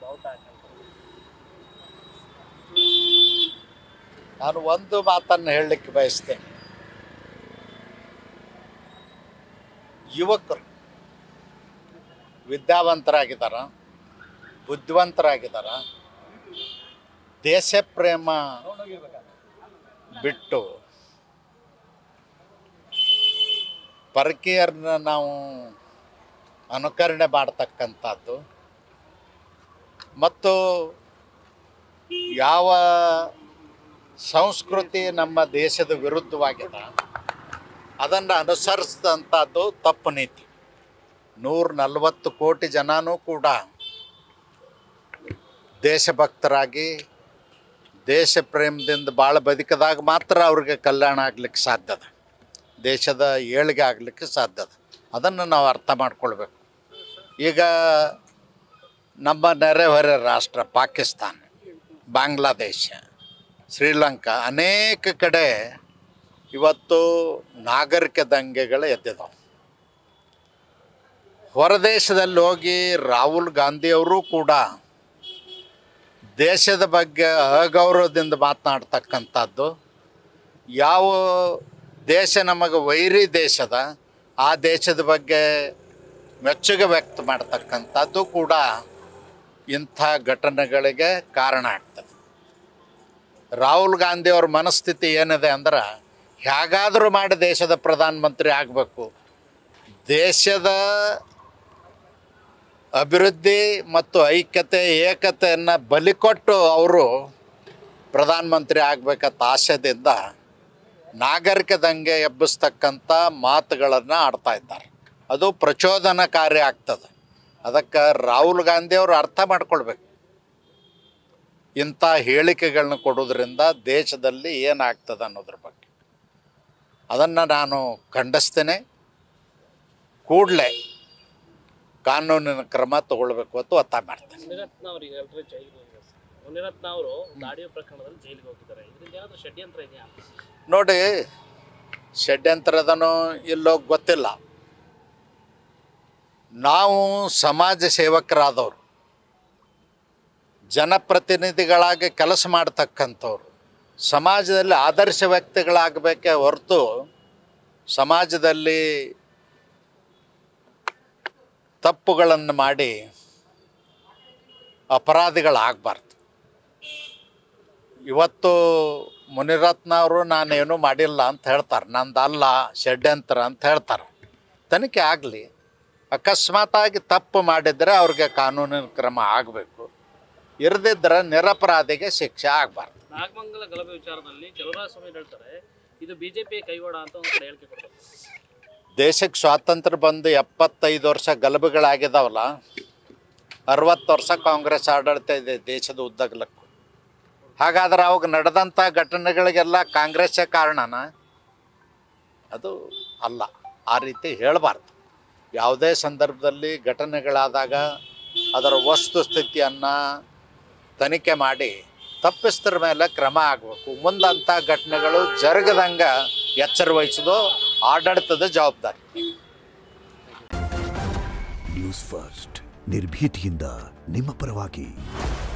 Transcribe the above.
Out ಹಾಕಂತ ನಾನು ಒಂದು ಮಾತನ್ನು ಹೇಳಲಿಕ್ಕೆ ಬಯಸ್ತೇನೆ ಯುವಕರು ವಿದ್ಯಾವಂತರಾಗಿದ್ದಾರ ಬುದ್ಧಿವಂತರಾಗಿದ್ದಾರ ದೇಶ ಪ್ರೇಮ ಬಿಟ್ಟು ಪರಕೀಯರನ್ನ ನಾವು ಅನುಕರಣೆ ಮಾಡ್ತಕ್ಕಂಥದ್ದು ಮತ್ತು ಯಾವ ಸಂಸ್ಕೃತಿ ನಮ್ಮ ದೇಶದ ವಿರುದ್ಧವಾಗಿದೆ ಅದನ್ನು ಅನುಸರಿಸಿದಂಥದ್ದು ತಪ್ಪು ನೀತಿ ನೂರ ನಲವತ್ತು ಕೋಟಿ ಜನನೂ ಕೂಡ ದೇಶಭಕ್ತರಾಗಿ ದೇಶ ಪ್ರೇಮದಿಂದ ಭಾಳ ಬದುಕಿದಾಗ ಮಾತ್ರ ಅವ್ರಿಗೆ ಕಲ್ಯಾಣ ಆಗ್ಲಿಕ್ಕೆ ಸಾಧ್ಯದ ದೇಶದ ಏಳಿಗೆ ಆಗಲಿಕ್ಕೆ ಸಾಧ್ಯದ ಅದನ್ನು ನಾವು ಅರ್ಥ ಮಾಡ್ಕೊಳ್ಬೇಕು ಈಗ ನಮ್ಮ ನೆರೆಹೊರೆ ರಾಷ್ಟ್ರ ಪಾಕಿಸ್ತಾನ ಬಾಂಗ್ಲಾದೇಶ ಶ್ರೀಲಂಕಾ ಅನೇಕ ಕಡೆ ಇವತ್ತು ನಾಗರಿಕ ದಂಗೆಗಳು ಎದ್ದಿದಾವೆ ಹೊರದೇಶದಲ್ಲಿ ಹೋಗಿ ರಾಹುಲ್ ಗಾಂಧಿಯವರು ಕೂಡ ದೇಶದ ಬಗ್ಗೆ ಅಗೌರವದಿಂದ ಮಾತನಾಡ್ತಕ್ಕಂಥದ್ದು ಯಾವ ದೇಶ ನಮಗೆ ವೈರಿ ದೇಶದ ಆ ದೇಶದ ಬಗ್ಗೆ ಮೆಚ್ಚುಗೆ ವ್ಯಕ್ತ ಮಾಡ್ತಕ್ಕಂಥದ್ದು ಕೂಡ ಇಂಥ ಘಟನೆಗಳಿಗೆ ಕಾರಣ ಆಗ್ತದೆ ರಾಹುಲ್ ಗಾಂಧಿ ಅವ್ರ ಮನಸ್ಥಿತಿ ಏನಿದೆ ಅಂದ್ರೆ ಹೇಗಾದರೂ ಮಾಡಿ ದೇಶದ ಪ್ರಧಾನಮಂತ್ರಿ ಆಗಬೇಕು ದೇಶದ ಅಭಿವೃದ್ಧಿ ಮತ್ತು ಐಕ್ಯತೆ ಏಕತೆಯನ್ನು ಬಲಿಕೊಟ್ಟು ಅವರು ಪ್ರಧಾನಮಂತ್ರಿ ಆಗಬೇಕಂತ ಆಶಯದಿಂದ ನಾಗರಿಕ ದಂಗೆ ಎಬ್ಬಿಸ್ತಕ್ಕಂಥ ಮಾತುಗಳನ್ನು ಆಡ್ತಾ ಇದ್ದಾರೆ ಅದು ಪ್ರಚೋದನಕಾರಿ ಆಗ್ತದೆ ಅದಕ್ಕೆ ರಾಹುಲ್ ಗಾಂಧಿ ಅವರು ಅರ್ಥ ಮಾಡ್ಕೊಳ್ಬೇಕು ಇಂಥ ಹೇಳಿಕೆಗಳನ್ನ ಕೊಡೋದ್ರಿಂದ ದೇಶದಲ್ಲಿ ಏನಾಗ್ತದೆ ಅನ್ನೋದ್ರ ಬಗ್ಗೆ ಅದನ್ನು ನಾನು ಖಂಡಿಸ್ತೇನೆ ಕೂಡಲೇ ಕಾನೂನಿನ ಕ್ರಮ ತಗೊಳ್ಬೇಕು ಅಂತ ಒತ್ತಾಯ ಮಾಡ್ತೇನೆ ಮುನಿರತ್ನ ಅವ್ರಿಗೆ ಎಲ್ಲರೂ ಜೈಲಿಗೆ ಹೋಗಿದ್ದಾರೆ ಸರ್. ಮುನಿರತ್ನ ಅವರು ದಾಡಿ ಪ್ರಕರಣದಲ್ಲಿ ಜೈಲಿಗೆ ಹೋಗಿದ್ದಾರೆ ಇದರಿಂದ ಏನಾದರೂ ಷಡ್ಯಂತ್ರ ಇದೆಯಾ ನೋಡಿ ಷಡ್ಯಂತ್ರದನೋ ಇಲ್ಲೋ ಗೊತ್ತಿಲ್ಲ ನಾವು ಸಮಾಜ ಸೇವಕರಾದವರು ಜನಪ್ರತಿನಿಧಿಗಳಾಗಿ ಕೆಲಸ ಮಾಡ್ತಕ್ಕಂಥವ್ರು ಸಮಾಜದಲ್ಲಿ ಆದರ್ಶ ವ್ಯಕ್ತಿಗಳಾಗಬೇಕೇ ಹೊರತು ಸಮಾಜದಲ್ಲಿ ತಪ್ಪುಗಳನ್ನು ಮಾಡಿ ಅಪರಾಧಿಗಳಾಗಬಾರ್ದು ಇವತ್ತು ಮುನಿರತ್ನ ಅವರು ನಾನೇನು ಮಾಡಿಲ್ಲ ಅಂತ ಹೇಳ್ತಾರೆ ನಂದಲ್ಲ ಷಡ್ಯಂತ್ರ ಅಂತ ಹೇಳ್ತಾರೆ ತನಿಖೆ ಆಗಲಿ ಅಕಸ್ಮಾತಾಗಿ ತಪ್ಪು ಮಾಡಿದರೆ ಅವ್ರಿಗೆ ಕಾನೂನಿನ ಕ್ರಮ ಆಗಬೇಕು ಇರದಿದ್ದರೆ ನಿರಪರಾಧಿಗೆ ಶಿಕ್ಷೆ ಆಗಬಾರ್ದು ನಾಗಮಂಗಲ ಗಲಭೆ ವಿಚಾರದಲ್ಲಿ ಸ್ವಾಮಿ ಹೇಳ್ತಾರೆ ಇದು ಬಿಜೆಪಿ ಕೈವಾಡ ಅಂತ ಒಂದು ಕಡೆ ಹೇಳಿಕೆ ಕೊಡ್ತಾರೆ ದೇಶಕ್ಕೆ ಸ್ವಾತಂತ್ರ್ಯ ಬಂದು ಎಪ್ಪತ್ತೈದು ವರ್ಷ ಗಲಭೆಗಳಾಗಿದ್ದಾವಲ್ಲ ಅರವತ್ತು ವರ್ಷ ಕಾಂಗ್ರೆಸ್ ಆಡಳಿತ ಇದೆ ದೇಶದ ಉದ್ದಗಲಕ್ಕೂ ಹಾಗಾದ್ರೆ ಅವಾಗ ನಡೆದಂಥ ಘಟನೆಗಳಿಗೆಲ್ಲ ಕಾಂಗ್ರೆಸ್ಸೇ ಕಾರಣನ ಅದು ಅಲ್ಲ ಆ ರೀತಿ ಹೇಳಬಾರ್ದು ಯಾವುದೇ ಸಂದರ್ಭದಲ್ಲಿ ಘಟನೆಗಳಾದಾಗ ಅದರ ವಸ್ತುಸ್ಥಿತಿಯನ್ನು ತನಿಖೆ ಮಾಡಿ ತಪ್ಪಿಸ್ತರ ಮೇಲೆ ಕ್ರಮ ಆಗಬೇಕು ಮುಂದಂಥ ಘಟನೆಗಳು ಜರುಗದಂಗೆ ಎಚ್ಚರ ವಹಿಸೋದು ಆಡಳಿತದ ಜವಾಬ್ದಾರಿ ನ್ಯೂಸ್ ಫಸ್ಟ್ ನಿರ್ಭೀತಿಯಿಂದ ನಿಮ್ಮ ಪರವಾಗಿ